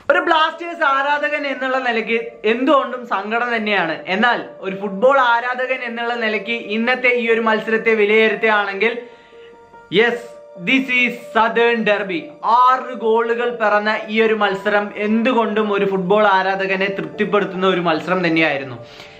ഒരു ബ്ലാസ്റ്റേഴ്സ് ആരാധകൻ എന്നുള്ള നിലയ്ക്ക് എന്തുകൊണ്ടും സങ്കടം തന്നെയാണ് എന്നാൽ ഒരു ഫുട്ബോൾ ആരാധകൻ എന്നുള്ള നിലയ്ക്ക് ഇന്നത്തെ ഈ ഒരു മത്സരത്തെ വിലയിരുത്തുകയാണെങ്കിൽ yes this is southern derby ആറ് ഗോളുകൾ പിറന്ന ഈ ഒരു മത്സരം എന്തുകൊണ്ടും ഒരു ഫുട്ബോൾ ആരാധകനെ തൃപ്തിപ്പെടുത്തുന്ന ഒരു മത്സരം തന്നെയായിരുന്നു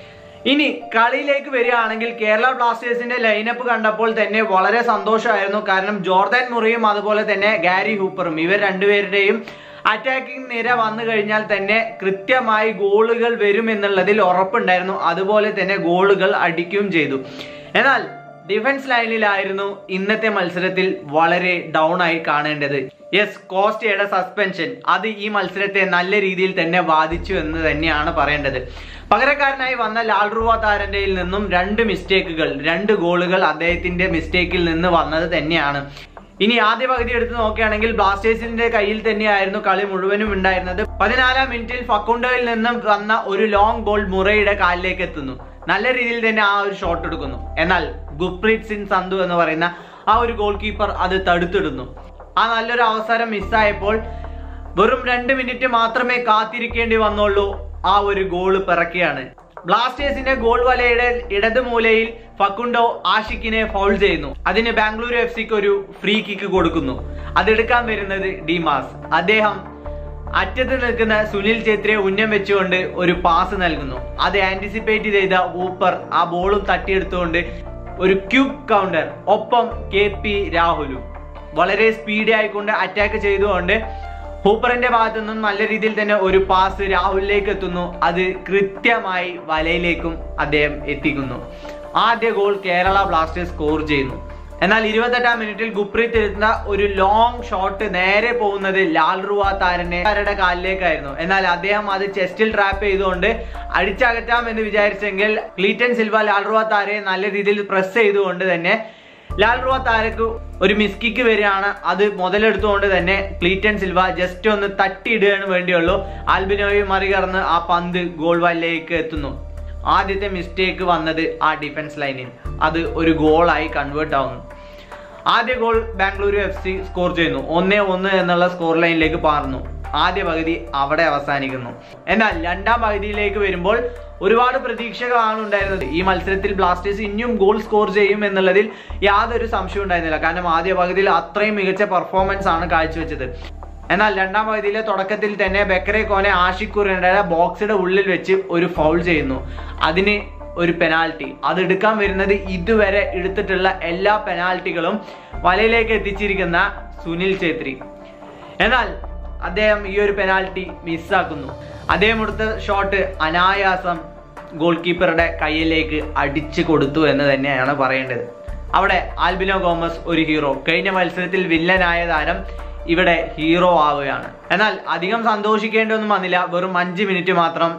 ഇനി കളിയിലേക്ക് വരികയാണെങ്കിൽ കേരള ബ്ലാസ്റ്റേഴ്സിന്റെ ലൈനപ്പ് കണ്ടപ്പോൾ തന്നെ വളരെ സന്തോഷമായിരുന്നു കാരണം ജോർദാൻ മുറിയും അതുപോലെ തന്നെ ഗാരി ഹൂപ്പറും ഇവർ രണ്ടുപേരുടെയും അറ്റാക്കിംഗ് നിര വന്നു കഴിഞ്ഞാൽ തന്നെ കൃത്യമായി ഗോളുകൾ വരും എന്നുള്ളതിൽ ഉറപ്പുണ്ടായിരുന്നു അതുപോലെ തന്നെ ഗോളുകൾ അടിക്കുകയും ചെയ്തു എന്നാൽ ഡിഫൻസ് ലൈനിലായിരുന്നു ഇന്നത്തെ മത്സരത്തിൽ വളരെ ഡൗൺ ആയി കാണേണ്ടത് യെസ് കോസ്റ്റയുടെ സസ്പെൻഷൻ അത് ഈ മത്സരത്തെ നല്ല രീതിയിൽ തന്നെ ബാധിച്ചു എന്ന് തന്നെയാണ് പറയേണ്ടത് പകരക്കാരനായി വന്ന ലാൽറുവ താരന്റെയിൽ നിന്നും രണ്ട് മിസ്റ്റേക്കുകൾ രണ്ട് ഗോളുകൾ അദ്ദേഹത്തിന്റെ മിസ്റ്റേക്കിൽ നിന്ന് വന്നത് തന്നെയാണ് ഇനി ആദ്യ പകുതി എടുത്ത് നോക്കുകയാണെങ്കിൽ ബ്ലാസ്റ്റേഴ്സിന്റെ കയ്യിൽ തന്നെയായിരുന്നു കളി മുഴുവനും ഉണ്ടായിരുന്നത് പതിനാലാം മിനിറ്റിൽ ഫക്കുണ്ടോയിൽ നിന്നും വന്ന ഒരു ലോങ് ബോൾ മുറയുടെ കാലിലേക്ക് എത്തുന്നു നല്ല രീതിയിൽ തന്നെ ആ ഒരു ഷോട്ട് എടുക്കുന്നു എന്നാൽ ഗുപ്രീത് സിംഗ് സന്ധു എന്ന് പറയുന്ന ആ ഒരു ഗോൾ കീപ്പർ അത് തടുത്തിടുന്നു ആ നല്ലൊരു അവസരം മിസ്സായപ്പോൾ വെറും രണ്ട് മിനിറ്റ് മാത്രമേ കാത്തിരിക്കേണ്ടി വന്നുള്ളൂ ആ ഒരു ഗോള് പിറക്കുകയാണ് ബ്ലാസ്റ്റേഴ്സിന്റെ ഗോൾ വലയുടെ ഇടത് മൂലയിൽ ഫക്കുണ്ടോ ആഷിക്കിനെ ഫൗൾ ചെയ്യുന്നു അതിന് ബാംഗ്ലൂരു എഫ് സിക്ക് ഒരു ഫ്രീ കിക്ക് കൊടുക്കുന്നു അതെടുക്കാൻ വരുന്നത് ഡിമാസ് അദ്ദേഹം അറ്റത്ത് നിൽക്കുന്ന സുനിൽ ഛേത്രിയെ ഉന്നം വെച്ചുകൊണ്ട് ഒരു പാസ് നൽകുന്നു അത് ആന്റിസിപ്പേറ്റ് ചെയ്ത ഊപ്പർ ആ ബോളും തട്ടിയെടുത്തുകൊണ്ട് ഒരു ക്യൂബ് കൗണ്ടർ ഒപ്പം കെ പി രാഹുലും വളരെ സ്പീഡി ആയിക്കൊണ്ട് അറ്റാക്ക് ചെയ്തുകൊണ്ട് ഹൂപ്പറിന്റെ ഭാഗത്തു നിന്നും നല്ല രീതിയിൽ തന്നെ ഒരു പാസ് രാഹുലിലേക്ക് എത്തുന്നു അത് കൃത്യമായി വലയിലേക്കും അദ്ദേഹം എത്തിക്കുന്നു ആദ്യ ഗോൾ കേരള ബ്ലാസ്റ്റേഴ്സ് സ്കോർ ചെയ്യുന്നു എന്നാൽ ഇരുപത്തെട്ടാം മിനിറ്റിൽ ഗുപ്രീത് എത്തുന്ന ഒരു ലോങ് ഷോട്ട് നേരെ പോകുന്നത് ലാൽ റുവ താരനെ താരയുടെ കാലിലേക്കായിരുന്നു എന്നാൽ അദ്ദേഹം അത് ചെസ്റ്റിൽ ട്രാപ്പ് ചെയ്തുകൊണ്ട് അടിച്ചകറ്റാം എന്ന് വിചാരിച്ചെങ്കിൽ ക്ലീറ്റൻ സിൽവ ലാൽ റുവ താരയെ നല്ല രീതിയിൽ പ്രസ് ചെയ്തുകൊണ്ട് തന്നെ ലാൽ റുവ താരക്ക് ഒരു മിസ്കിക്ക് വരികയാണ് അത് മുതലെടുത്തുകൊണ്ട് തന്നെ ക്ലീറ്റൻ സിൽവ ജസ്റ്റ് ഒന്ന് തട്ടിയിടുകയാണ് വേണ്ടിയുള്ളൂ ആൽബിനോയെ മറികടന്ന് ആ പന്ത് ഗോൾ വലയിലേക്ക് എത്തുന്നു ആദ്യത്തെ മിസ്റ്റേക്ക് വന്നത് ആ ഡിഫൻസ് ലൈനിൽ അത് ഒരു ഗോളായി കൺവേർട്ട് ആവുന്നു ആദ്യ goal Bengaluru F C score ചെയ്യുന്നു ഒന്നേ ഒന്ന് എന്നുള്ള സ്കോർ ലൈനിലേക്ക് പാർന്നു ആദ്യ പകുതി അവിടെ അവസാനിക്കുന്നു എന്നാൽ രണ്ടാം പകുതിയിലേക്ക് വരുമ്പോൾ ഒരുപാട് പ്രതീക്ഷകളാണ് ഉണ്ടായിരുന്നത് ഈ മത്സരത്തിൽ ബ്ലാസ്റ്റേഴ്സ് ഇനിയും ഗോൾ സ്കോർ ചെയ്യും എന്നുള്ളതിൽ യാതൊരു സംശയവും ഉണ്ടായിരുന്നില്ല കാരണം ആദ്യ പകുതിയിൽ അത്രയും മികച്ച പെർഫോമൻസ് ആണ് കാഴ്ചവെച്ചത് എന്നാൽ രണ്ടാം പകുതിയിലെ തുടക്കത്തിൽ തന്നെ ബക്കറെ കോനെ ആഷിക്കുറിന്റെ ബോക്സിന്റെ ഉള്ളിൽ വെച്ച് ഒരു ഫൗൾ ചെയ്യുന്നു അതിന് ഒരു പെനാൽറ്റി അത് എടുക്കാൻ വരുന്നത് ഇതുവരെ എടുത്തിട്ടുള്ള എല്ലാ പെനാൽറ്റികളും വലയിലേക്ക് എത്തിച്ചിരിക്കുന്ന സുനിൽ ഛേത്രി എന്നാൽ അദ്ദേഹം ഈ ഒരു പെനാൽറ്റി മിസ്സാക്കുന്നു അദ്ദേഹം എടുത്ത ഷോട്ട് അനായാസം ഗോൾ കീപ്പറുടെ കയ്യിലേക്ക് അടിച്ചു കൊടുത്തു എന്ന് തന്നെയാണ് പറയേണ്ടത് അവിടെ ആൽബിനോ ഗോമസ് ഒരു ഹീറോ കഴിഞ്ഞ മത്സരത്തിൽ വില്ലനായ താരം ഇവിടെ ഹീറോ ആവുകയാണ് എന്നാൽ അധികം സന്തോഷിക്കേണ്ടതൊന്നും വന്നില്ല വെറും അഞ്ച് മിനിറ്റ് മാത്രം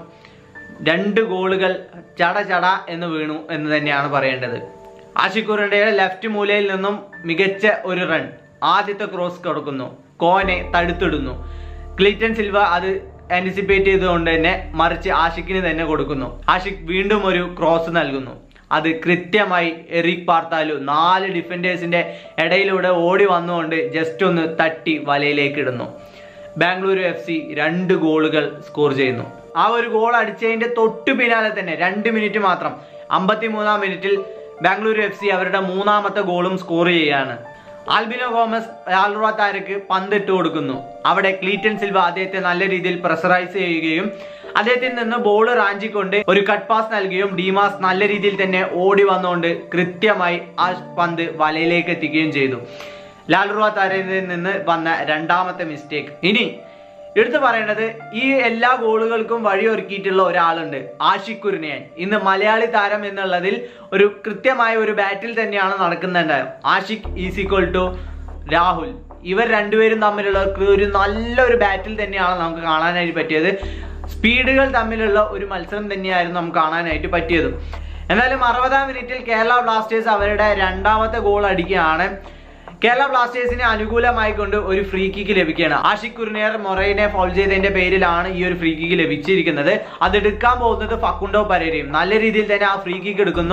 രണ്ട് ഗോളുകൾ ചട ചട എന്ന് വീണു എന്ന് തന്നെയാണ് പറയേണ്ടത് ആഷിക്കുറിന്റെ ലെഫ്റ്റ് മൂലയിൽ നിന്നും മികച്ച ഒരു റൺ ആദ്യത്തെ ക്രോസ് കൊടുക്കുന്നു കോനെ തടുത്തിടുന്നു ക്ലിറ്റൻ സിൽവ അത് ആന്റിസിപ്പേറ്റ് ചെയ്തുകൊണ്ട് തന്നെ മറിച്ച് ആഷിക്കിന് തന്നെ കൊടുക്കുന്നു ആഷിക് വീണ്ടും ഒരു ക്രോസ് നൽകുന്നു അത് കൃത്യമായി എറിക് പാർത്താലു നാല് ഡിഫൻഡേഴ്സിന്റെ ഇടയിലൂടെ ഓടി വന്നുകൊണ്ട് ജസ്റ്റ് ഒന്ന് തട്ടി വലയിലേക്ക് ഇടുന്നു ബാംഗ്ലൂരു എഫ് സി രണ്ട് ഗോളുകൾ സ്കോർ ചെയ്യുന്നു ആ ഒരു ഗോൾ അടിച്ചതിന്റെ തൊട്ടു പിന്നാലെ തന്നെ രണ്ട് മിനിറ്റ് മാത്രം അമ്പത്തി മൂന്നാം മിനിറ്റിൽ ബാംഗ്ലൂരു എഫ് സി അവരുടെ മൂന്നാമത്തെ ഗോളും സ്കോർ ചെയ്യുകയാണ് ആൽബിനോ ഗോമസ് ആൽറുവ താരക്ക് പന്തിട്ട് കൊടുക്കുന്നു അവിടെ ക്ലീറ്റൻ സിൽവ അദ്ദേഹത്തെ നല്ല രീതിയിൽ പ്രഷറൈസ് ചെയ്യുകയും അദ്ദേഹത്തിൽ നിന്ന് ബോൾ റാഞ്ചിക്കൊണ്ട് ഒരു കട്ട് പാസ് നൽകുകയും ഡിമാസ് നല്ല രീതിയിൽ തന്നെ ഓടി വന്നുകൊണ്ട് കൃത്യമായി ആ പന്ത് വലയിലേക്ക് എത്തിക്കുകയും ചെയ്തു ലാൽറുവ താരത്തിൽ നിന്ന് വന്ന രണ്ടാമത്തെ മിസ്റ്റേക്ക് ഇനി എടുത്തു പറയേണ്ടത് ഈ എല്ലാ ഗോളുകൾക്കും വഴിയൊരുക്കിയിട്ടുള്ള ഒരാളുണ്ട് ആഷിഖ് കുരുണിയൻ ഇന്ന് മലയാളി താരം എന്നുള്ളതിൽ ഒരു കൃത്യമായ ഒരു ബാറ്റിൽ തന്നെയാണ് നടക്കുന്നുണ്ടായത് Ashiq is equal to Rahul ഇവർ രണ്ടുപേരും തമ്മിലുള്ള ഒരു നല്ലൊരു ബാറ്റിൽ തന്നെയാണ് നമുക്ക് കാണാനായിട്ട് പറ്റിയത് സ്പീഡുകൾ തമ്മിലുള്ള ഒരു മത്സരം തന്നെയായിരുന്നു നമുക്ക് കാണാനായിട്ട് പറ്റിയത് എന്നാലും അറുപതാം മിനിറ്റിൽ കേരള ബ്ലാസ്റ്റേഴ്സ് അവരുടെ രണ്ടാമത്തെ ഗോൾ അടിക്കുകയാണ് കേരള ബ്ലാസ്റ്റേഴ്സിന് അനുകൂലമായി കൊണ്ട് ഒരു ഫ്രീ കിക്ക് ലഭിക്കുകയാണ് ആഷിഖ് കുർണിയർ മൊറൈനെ ഫൗൾ ചെയ്തതിന്റെ പേരിലാണ് ഈ ഒരു ഫ്രീ കിക്ക് ലഭിച്ചിരിക്കുന്നത് അത് എടുക്കാൻ പോകുന്നത് ഫക്കുണ്ടോ പരേരയും നല്ല രീതിയിൽ തന്നെ ആ ഫ്രീ കിക്ക് എടുക്കുന്നു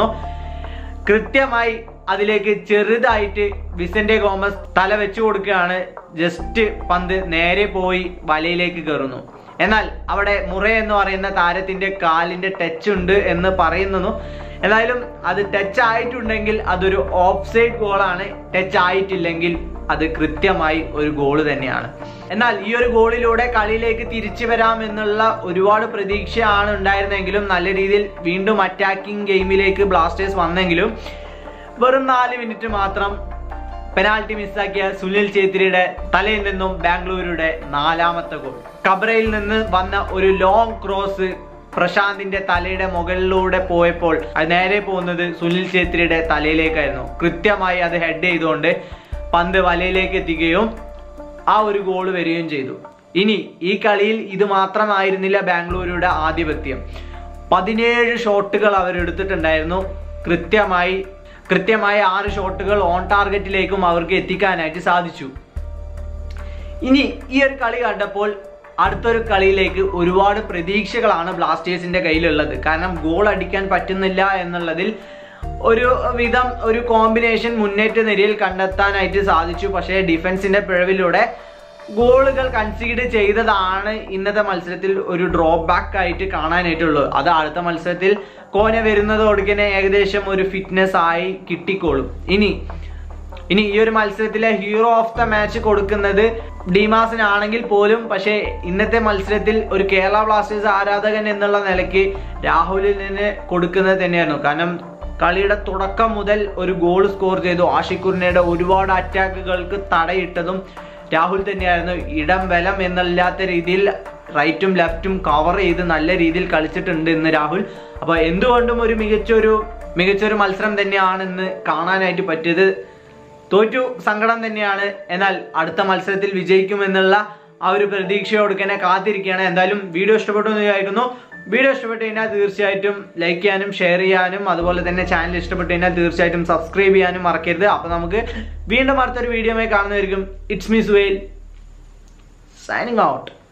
കൃത്യമായി അതിലേക്ക് ചെറുതായിട്ട് വിസന്റെ ഗോമസ് തല വെച്ചു കൊടുക്കുകയാണ് ജസ്റ്റ് പന്ത് നേരെ പോയി വലയിലേക്ക് കയറുന്നു എന്നാൽ അവിടെ മുറ എന്ന് പറയുന്ന താരത്തിന്റെ കാലിന്റെ ടച്ച് ഉണ്ട് എന്ന് പറയുന്നു എന്തായാലും അത് ടച്ച് ആയിട്ടുണ്ടെങ്കിൽ അതൊരു ഓഫ് സൈഡ് ഗോളാണ് ടച്ച് ആയിട്ടില്ലെങ്കിൽ അത് കൃത്യമായി ഒരു ഗോൾ തന്നെയാണ് എന്നാൽ ഈ ഒരു ഗോളിലൂടെ കളിയിലേക്ക് തിരിച്ചു വരാം എന്നുള്ള ഒരുപാട് പ്രതീക്ഷയാണ് ഉണ്ടായിരുന്നെങ്കിലും നല്ല രീതിയിൽ വീണ്ടും അറ്റാക്കിംഗ് ഗെയിമിലേക്ക് ബ്ലാസ്റ്റേഴ്സ് വന്നെങ്കിലും വെറും നാല് മിനിറ്റ് മാത്രം പെനാൽറ്റി മിസ്സാക്കിയ സുനിൽ ഛേത്രിയുടെ തലയിൽ നിന്നും ബാംഗ്ലൂരുടെ നാലാമത്തെ ഗോൾ കബ്രയിൽ നിന്ന് വന്ന ഒരു ലോങ് ക്രോസ് പ്രശാന്തിന്റെ തലയുടെ മുകളിലൂടെ പോയപ്പോൾ അത് നേരെ പോകുന്നത് സുനിൽ ഛേത്രിയുടെ തലയിലേക്കായിരുന്നു കൃത്യമായി അത് ഹെഡ് ചെയ്തുകൊണ്ട് പന്ത് വലയിലേക്ക് എത്തിക്കുകയും ആ ഒരു ഗോൾ വരികയും ചെയ്തു ഇനി ഈ കളിയിൽ ഇത് മാത്രമായിരുന്നില്ല ബാംഗ്ലൂരുടെ ആധിപത്യം പതിനേഴ് ഷോട്ടുകൾ അവരെടുത്തിട്ടുണ്ടായിരുന്നു കൃത്യമായി കൃത്യമായ ആറ് ഷോട്ടുകൾ ഓൺ ടാർഗറ്റിലേക്കും അവർക്ക് എത്തിക്കാനായിട്ട് സാധിച്ചു ഇനി ഈ ഒരു കളി കണ്ടപ്പോൾ അടുത്തൊരു കളിയിലേക്ക് ഒരുപാട് പ്രതീക്ഷകളാണ് ബ്ലാസ്റ്റേഴ്സിന്റെ കയ്യിലുള്ളത് കാരണം ഗോൾ അടിക്കാൻ പറ്റുന്നില്ല എന്നുള്ളതിൽ ഒരു വിധം ഒരു കോമ്പിനേഷൻ മുന്നേറ്റ നിരയിൽ കണ്ടെത്താനായിട്ട് സാധിച്ചു പക്ഷേ ഡിഫൻസിന്റെ പിഴവിലൂടെ ഗോളുകൾ കൺസീഡ് ചെയ്തതാണ് ഇന്നത്തെ മത്സരത്തിൽ ഒരു ഡ്രോപ്പ് ബാക്ക് ആയിട്ട് കാണാനായിട്ടുള്ളത് അത് അടുത്ത മത്സരത്തിൽ കോന വരുന്നതോടുക്കനെ ഏകദേശം ഒരു ഫിറ്റ്നസ് ആയി കിട്ടിക്കോളും ഇനി ഇനി ഈ ഒരു മത്സരത്തിലെ ഹീറോ ഓഫ് ദ മാച്ച് കൊടുക്കുന്നത് ഡിമാസിനാണെങ്കിൽ പോലും പക്ഷേ ഇന്നത്തെ മത്സരത്തിൽ ഒരു കേരള ബ്ലാസ്റ്റേഴ്സ് ആരാധകൻ എന്നുള്ള നിലയ്ക്ക് രാഹുലിൽ നിന്ന് കൊടുക്കുന്നത് തന്നെയായിരുന്നു കാരണം കളിയുടെ തുടക്കം മുതൽ ഒരു ഗോൾ സ്കോർ ചെയ്തു ആഷിഖുറിനയുടെ ഒരുപാട് അറ്റാക്കുകൾക്ക് തടയിട്ടതും രാഹുൽ തന്നെയായിരുന്നു ഇടം ബലം എന്നല്ലാത്ത രീതിയിൽ റൈറ്റും ലെഫ്റ്റും കവർ ചെയ്ത് നല്ല രീതിയിൽ കളിച്ചിട്ടുണ്ട് ഇന്ന് രാഹുൽ അപ്പോൾ എന്തുകൊണ്ടും ഒരു മികച്ചൊരു മികച്ചൊരു മത്സരം തന്നെയാണ് ഇന്ന് കാണാനായിട്ട് പറ്റിയത് തോറ്റു സങ്കടം തന്നെയാണ് എന്നാൽ അടുത്ത മത്സരത്തിൽ വിജയിക്കുമെന്നുള്ള ആ ഒരു പ്രതീക്ഷയോട് തന്നെ കാത്തിരിക്കുകയാണ് എന്തായാലും വീഡിയോ ഇഷ്ടപ്പെട്ടു എന്ന് വിചാരിക്കുന്നു വീഡിയോ ഇഷ്ടപ്പെട്ടു കഴിഞ്ഞാൽ തീർച്ചയായിട്ടും ലൈക്ക് ചെയ്യാനും ഷെയർ ചെയ്യാനും അതുപോലെ തന്നെ ചാനൽ ഇഷ്ടപ്പെട്ടു കഴിഞ്ഞാൽ തീർച്ചയായിട്ടും സബ്സ്ക്രൈബ് ചെയ്യാനും മറക്കരുത് അപ്പോൾ നമുക്ക് വീണ്ടും അടുത്തൊരു വീഡിയോമായി കാണുന്നതായിരിക്കും ഇറ്റ്സ് മീസ് വെയിൽ സൈനിങ് ഔട്ട്